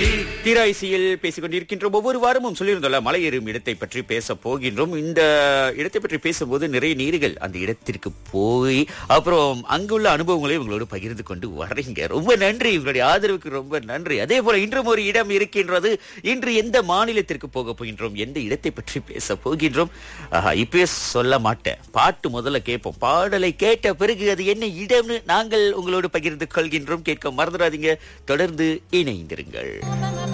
தீராய்சியில் பேசிக் கொண்டிருக்கின்றோம் ஒவ்வொரு வாரமும் சொல்லியிருந்தோம்ல மலை ஏறும் இடத்தை பற்றி பேச போகின்றோம் இந்த இடத்தை பற்றி பேசும்போது நிறைய நீர்கள் அந்த இடத்திற்கு போய் அப்புறம் அங்குள்ள அனுபவங்களை உங்களோடு பகிர்ந்து கொண்டு வர்றீங்க ரொம்ப நன்றி உங்களுடைய ஆதரவுக்கு ரொம்ப நன்றி அதே போல இன்றும் ஒரு இடம் இருக்கின்றது இன்று எந்த மாநிலத்திற்கு போக போகின்றோம் எந்த இடத்தை பற்றி பேச போகின்றோம் ஆஹா, இப்பயே சொல்ல மாட்டேன் பாட்டு முதல்ல கேட்போம் பாடலை கேட்ட பிறகு அது என்ன இடம்னு நாங்கள் உங்களோடு பகிர்ந்து கொள்கின்றோம் கேட்க மறந்துடாதீங்க தொடர்ந்து இணைந்திருங்கள்